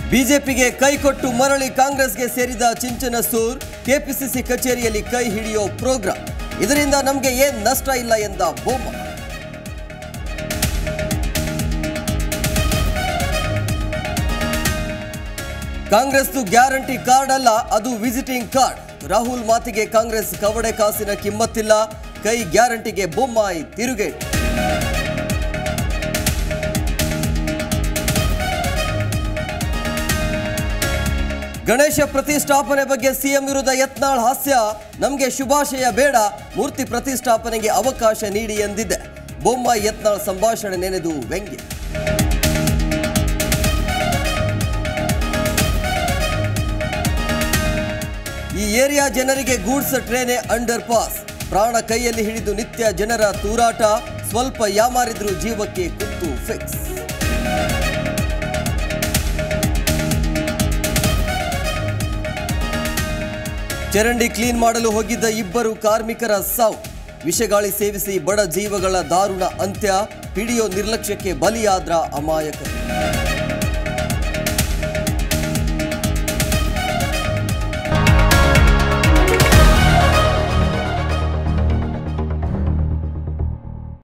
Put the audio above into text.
ಬಿಜೆಪಿಗೆ ಕೈಕೊಟ್ಟು ಮರಳಿ ಕಾಂಗ್ರೆಸ್ಗೆ ಸೇರಿದ ಚಿಂಚನಸೂರ್ ಕೆಪಿಸಿಸಿ ಕಚೇರಿಯಲ್ಲಿ ಕೈ ಹಿಡಿಯೋ ಪ್ರೋಗ್ರಾಂ ಇದರಿಂದ ನಮಗೆ ಏನ್ ನಷ್ಟ ಇಲ್ಲ ಎಂದ ಬೊಮ್ಮ ಕಾಂಗ್ರೆಸ್ದು ಗ್ಯಾರಂಟಿ ಕಾರ್ಡ್ ಅಲ್ಲ ಅದು ವಿಸಿಟಿಂಗ್ ಕಾರ್ಡ್ ರಾಹುಲ್ ಮಾತಿಗೆ ಕಾಂಗ್ರೆಸ್ ಕವಡೆ ಕಾಸಿನ ಕಿಮ್ಮತ್ತಿಲ್ಲ ಕೈ ಗ್ಯಾರಂಟಿಗೆ ಬೊಮ್ಮಾಯಿ ತಿರುಗೇಟು ಗಣೇಶ ಪ್ರತಿಷ್ಠಾಪನೆ ಬಗ್ಗೆ ಸಿಎಂ ವಿರುದ್ಧ ಯತ್ನಾಳ್ ಹಾಸ್ಯ ನಮಗೆ ಶುಭಾಶಯ ಬೇಡ ಮೂರ್ತಿ ಪ್ರತಿಷ್ಠಾಪನೆಗೆ ಅವಕಾಶ ನೀಡಿ ಎಂದಿದ್ದೆ ಬೊಮ್ಮಾಯಿ ಯತ್ನಾಳ್ ಸಂಭಾಷಣೆ ನೆನೆದು ವ್ಯಂಗ್ಯ ಈ ಏರಿಯಾ ಜನರಿಗೆ ಗೂಡ್ಸ್ ಟ್ರೇನೆ ಅಂಡರ್ ಪಾಸ್ ಪ್ರಾಣ ಕೈಯಲ್ಲಿ ಹಿಡಿದು ನಿತ್ಯ ಜನರ ತೂರಾಟ ಸ್ವಲ್ಪ ಯಾಮಾರಿದ್ರು ಜೀವಕ್ಕೆ ಕುತ್ತು ಫಿಕ್ಸ್ ಚರಂಡಿ ಕ್ಲೀನ್ ಮಾಡಲು ಹೋಗಿದ್ದ ಇಬ್ಬರು ಕಾರ್ಮಿಕರ ಸಾವು ವಿಷಗಾಳಿ ಸೇವಿಸಿ ಬಡ ಜೀವಗಳ ದಾರುಣ ಅಂತ್ಯ ಪಿಡಿಯೋ ನಿರ್ಲಕ್ಷ್ಯಕ್ಕೆ ಬಲಿಯಾದ್ರ ಅಮಾಯಕರು